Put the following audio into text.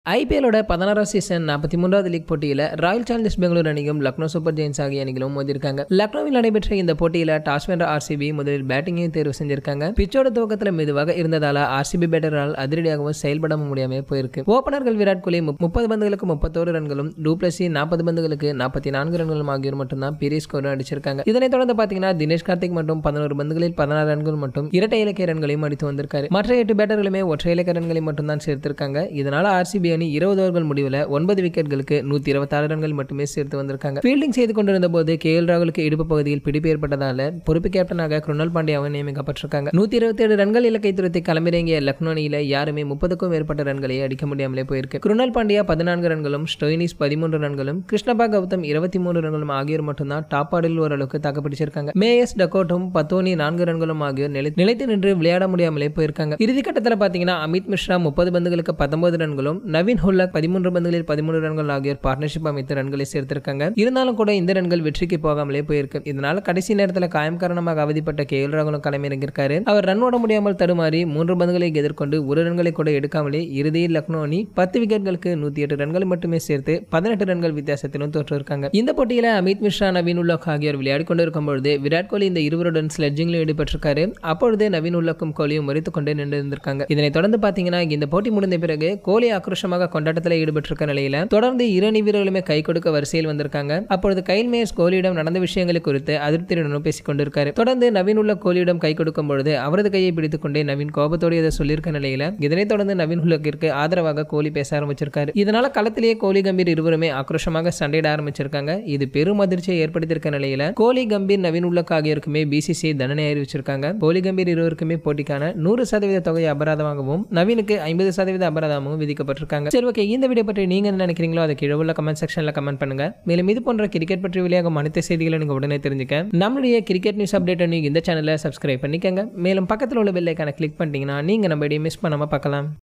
ஐபிஎல்லோட பதினாறாம் சீசன் நாற்பத்தி மூன்றாவது லீக் போட்டியில் ராயல் சேலஞ்சர்ஸ் பெங்களூர் அணியும் லக்னோ சூப்பர் ஜெயின்ஸ் ஆகிய அணிகளும் மோதிருக்காங்க லக்னோவில் நடைபெற்ற இந்த போட்டியில் டாஸ் வென்ற ஆர்சிபி முதலில் பேட்டிங்கையும் தேர்வு செஞ்சிருக்காங்க பிச்சோட துவக்கத்தில் மெதுவாக இருந்ததால ஆர்சிபி பேட்டரால் அதிரடியாகவும் செயல்பட முடியாம போயிருக்கு ஓபனர்கள் விராட் கோலி முப்பது பந்துகளுக்கு முப்பத்தோரு ரன்களும் டூப்ளசி நாற்பது பந்துகளுக்கு நாற்பத்தி நான்கு ரன்களும் ஆகியோர் மட்டும்தான் பெரிய ஸ்கோர் அடிச்சிருக்காங்க இதனைத் தொடர்ந்து பார்த்தீங்கன்னா தினேஷ் கார்த்திக் மற்றும் பதினோரு பந்துகளில் பதினாறு ரன்கள் மட்டும் இரட்டை இலக்கிய ரன்களையும் அடித்து வந்திருக்காரு மற்ற எட்டு பேட்டர்களுமே ஒற்றை இலக்க ரன்களை மட்டும் தான் சேர்த்திருக்காங்க இதனால ஆர்சிபி அணி இருபது ஓவர்கள் முடிவில் ஒன்பது விக்கெட்களுக்கு நூற்றி இருபத்தாறு ரன்கள் மட்டுமே சேர்த்து வந்திருக்காங்க ஃபீல்டிங் செய்து கொண்டிருந்த போது கே எல் ராகுலுக்கு இடுப்பு பகுதியில் பிடிப்பு ஏற்பட்டதால பொறுப்பு கேப்டனாக குருணல் பாண்டியாவும் நியமிக்கப்பட்டிருக்காங்க நூற்றி இருபத்தி ஏழு ரன்கள் இலக்கை துரத்தி களமிறங்கிய லக்னோ அணியில் யாருமே முப்பதுக்கும் மேற்பட்ட ரன்களை அடிக்க முடியாமலே போயிருக்கு குருணல் பாண்டியா பதினான்கு ரன்களும் ஸ்டோயினிஸ் பதிமூன்று ரன்களும் கிருஷ்ணபா கௌதம் இருபத்தி மூன்று ரன்களும் ஆகியோர் மட்டும்தான் டாப் ஆர்டரில் ஓரளவுக்கு தாக்குப்பிடிச்சிருக்காங்க மேயஸ் டக்கோட்டும் பத்தோனி நான்கு ரன்களும் ஆகியோர் நிலை நிலைத்து நின்று விளையாட முடியாமலே போயிருக்காங்க இறுதிக்கட்டத்தில் பார்த்தீங்கன்னா அமித் மிஸ்ரா முப்பது பந்துகளுக்கு பத்தொன்பது ரன்களும் நவீன் ஹுல்லக் பதிமூன்று பந்துகளில் பதிமூணு ரன்கள் ஆகியோர் பார்ட்னர்ஷிப் அமைத்து ரன்களை சேர்த்திருக்காங்க இருந்தாலும் கூட இந்த ரன்கள் வெற்றிக்கு போகாமலே போயிருக்கு இதனால கடைசி நேரத்தில் காயம் காரணமாக அவதிப்பட்ட கே எல் ராகுலும் களமிறங்கியிருக்காரு அவர் ரன் ஓட முடியாமல் தடுமாறி மூன்று பந்துகளை எதிர்கொண்டு ஒரு ரன்களை கூட எடுக்காமலே இறுதியில் லக்னோ அணி பத்து விக்கெட்களுக்கு நூத்தி எட்டு ரன்களை மட்டுமே சேர்த்து பதினெட்டு ரன்கள் வித்தியாசத்திலும் தோற்றிருக்காங்க இந்த போட்டியில அமித் மிஸ்ரா நவீன் உல்லக் ஆகியோர் விளையாடி கொண்டிருக்கும் பொழுது விராட் கோலி இந்த இருவருடன் ஸ்லெட்ஜிங்கிலும் ஈடுபட்டிருக்காரு அப்பொழுது நவீன் உல்லக்கும் கோலியும் மறித்து கொண்டு நின்று இருந்திருக்காங்க இதனை தொடர்ந்து பாத்தீங்கன்னா இந்த போட்டி முடிந்த பிறகு கோலி ஆக்ரோஷமாக கொண்டாட்டத்தில் ஈடுபட்டிருக்க நிலையில தொடர்ந்து இரு அணி வீரர்களுமே கை கொடுக்க வரிசையில் வந்திருக்காங்க அப்பொழுது கைல் மேயர்ஸ் கோலியிடம் நடந்த விஷயங்களை குறித்து அதிருப்தியுடனும் பேசிக் கொண்டிருக்காரு தொடர்ந்து நவீன் உள்ள கோலியிடம் கை கொடுக்கும் பொழுது அவரது கையை பிடித்துக் கொண்டே நவீன் கோபத்தோடு இதை சொல்லியிருக்க நிலையில இதனைத் தொடர்ந்து நவீன் உலகிற்கு ஆதரவாக கோலி பேச ஆரம்பிச்சிருக்காரு இதனால களத்திலேயே கோலி கம்பீர் இருவருமே ஆக்ரோஷமாக சண்டையிட ஆரம்பிச்சிருக்காங்க இது பெரும் அதிர்ச்சியை ஏற்படுத்தியிருக்க நிலையில கோலி கம்பீர் நவீன் உல்லக் ஆகியோருக்குமே பிசிசி தண்டனை அறிவிச்சிருக்காங்க கோலி கம்பீர் இருவருக்குமே போட்டிக்கான நூறு சதவீத தொகை அபராதமாகவும் நவீனுக்கு ஐம்பது சதவீத அபராதமும் விதிக்கப்பட்டிருக்காங்க சரி ஓகே இந்த வீடியோ பற்றி நீங்க என்ன நினைக்கிறீங்களோ அதை கீழே உள்ள கமெண்ட் செக்ஷன்ல கமெண்ட் பண்ணுங்க மேலும் இது போன்ற கிரிக்கெட் பற்றி வெளியாகும் அனைத்து செய்திகளை நீங்க உடனே தெரிஞ்சுக்க நம்மளுடைய கிரிக்கெட் நியூஸ் அப்டேட் நீங்க இந்த சேனலை சப்ஸ்கிரைப் பண்ணிக்கங்க மேலும் பக்கத்தில் உள்ள பெல் ஐக்கான கிளிக் பண்ணிட்டீங்கன்னா நீங்க நம்ம மிஸ் பண்ணாம பார்க்கலாம்